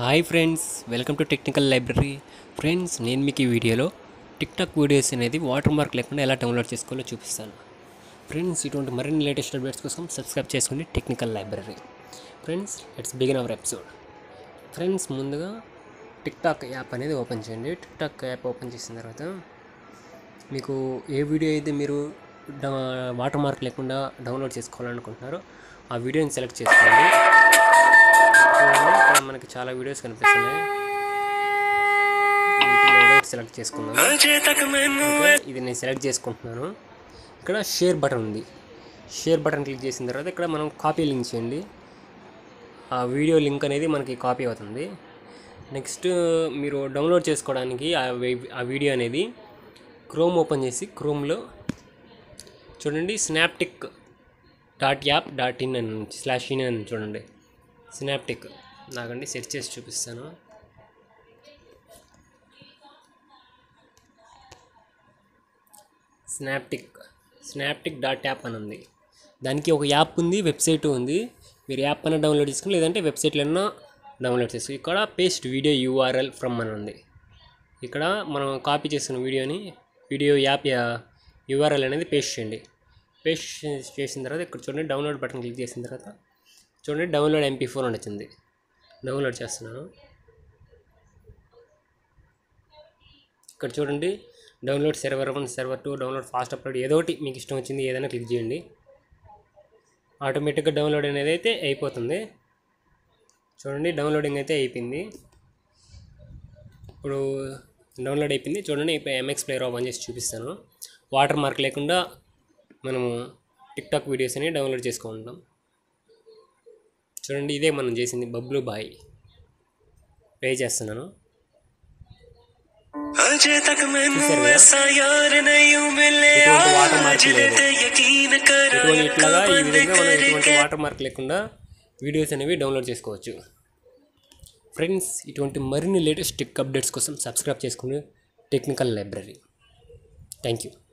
Hi friends welcome to technical library friends నేను మీకు ఈ వీడియోలో టిక్టాక్ వీడియోస్ అనేది వాటర్ మార్క్ లేకుండా ఎలా డౌన్లోడ్ చేసుకోవాలో చూపిస్తాను ఫ్రెండ్స్ ఇటువంటి మరిన్ని లేటెస్ట్ అప్డేట్స్ కోసం సబ్స్క్రైబ్ చేసుకోండి technical library friends let's begin our episode friends ముందుగా టిక్టాక్ యాప్ అనేది ఓపెన్ చేయండి టిక్టాక్ యాప్ ఓపెన్ చేసిన తర్వాత మీకు ఏ వీడియో అయితే మీరు వాటర్ మార్క్ లేకుండా డౌన్లోడ్ చేసుకోవాలనుకుంటున్నారో ఆ వీడియోని సెలెక్ట్ చేసుకోండి చూడండి, ఇక్కడ మనకి చాలా వీడియోస్ కనిపిస్తున్నాయి వీటిలో ఏదో ఒకటి సెలెక్ట్ చేసుకున్నాను ఓకే, ఇది నేను సెలెక్ట్ చేసుకుంటున్నాను ఇక్కడ షేర్ బటన్ ఉంది షేర్ బటన్ క్లిక్ చేసిన తర్వాత ఇక్కడ మనం కాపీ లింక్ చేయండి ఆ వీడియో లింక్ అనేది మనకి కాపీ అవుతుంది నెక్స్ట్ మీరు డౌన్లోడ్ చేసుకోవడానికి ఆ వే- ఆ వీడియో అనేది క్రోమ్ ఓపెన్ చేసి క్రోమ్లో చూడండి Snaptik dot app dot in అని స్లాష్ ఇన్ అని చూడండి స్నాప్టిక్ నాకండి సెర్చ్ చేసి చూపిస్తాను స్నాప్టిక్ స్నాప్టిక్ డాట్ యాప్ అని ఉంది దానికి ఒక యాప్ ఉంది వెబ్సైట్ ఉంది మీరు యాప్ అన్న డౌన్లోడ్ చేసుకుని లేదంటే వెబ్సైట్లన్నా డౌన్లోడ్ చేసుకో ఇక్కడ పేస్ట్ వీడియో యూఆర్ఎల్ ఫ్రమ్ అని ఉంది ఇక్కడ మనం కాపీ చేసుకున్న వీడియోని వీడియో యాప్ యూఆర్ఎల్ అనేది పేస్ట్ చేయండి పేస్ట్ చేసిన తర్వాత ఇక్కడ చూడండి డౌన్లోడ్ బటన్ క్లిక్ చేసిన తర్వాత చూడండి డౌన్లోడ్ ఎంపీ ఫోర్ అని వచ్చింది డౌన్లోడ్ చేస్తున్నాను ఇక్కడ చూడండి download server one server two download fast upload ఏదో ఒకటి మీకు ఇష్టం వచ్చింది ఏదైనా క్లిక్ చేయండి ఆటోమేటిక్గా డౌన్లోడ్ అనేది అయితే అయిపోతుంది చూడండి డౌన్లోడింగ్ అయితే అయిపోయింది ఇప్పుడు డౌన్లోడ్ అయిపోయింది చూడండి ఇప్పుడు ఎంఎక్స్ ప్లేయర్ ఓపెన్ చేసి చూపిస్తాను వాటర్ మార్క్ లేకుండా మనము టిక్టాక్ వీడియోస్ అని డౌన్లోడ్ చేసుకుంటాం చూడండి ఇదే మనం చేసింది బబ్లు బాయ్ ప్లే చేస్తున్నాను अजय तक मैनू చూశారు కదా? ऐसा यार नहीं मिले ఇటువంటి వాటర్ మార్క్ లేదు ते यकीन कर ఇటువంటి ఇట్లాగా ఈ విధంగా మనం ఎటువంటి వాటర్ మార్క్ లేకుండా వీడియోస్ అనేవి డౌన్లోడ్ చేసుకోవచ్చు ఫ్రెండ్స్ ఇటువంటి మరిన్ని లేటెస్ట్ టెక్ అప్డేట్స్ కోసం సబ్స్క్రైబ్ చేసుకోండి టెక్నికల్ లైబ్రరీ థ్యాంక్ యూ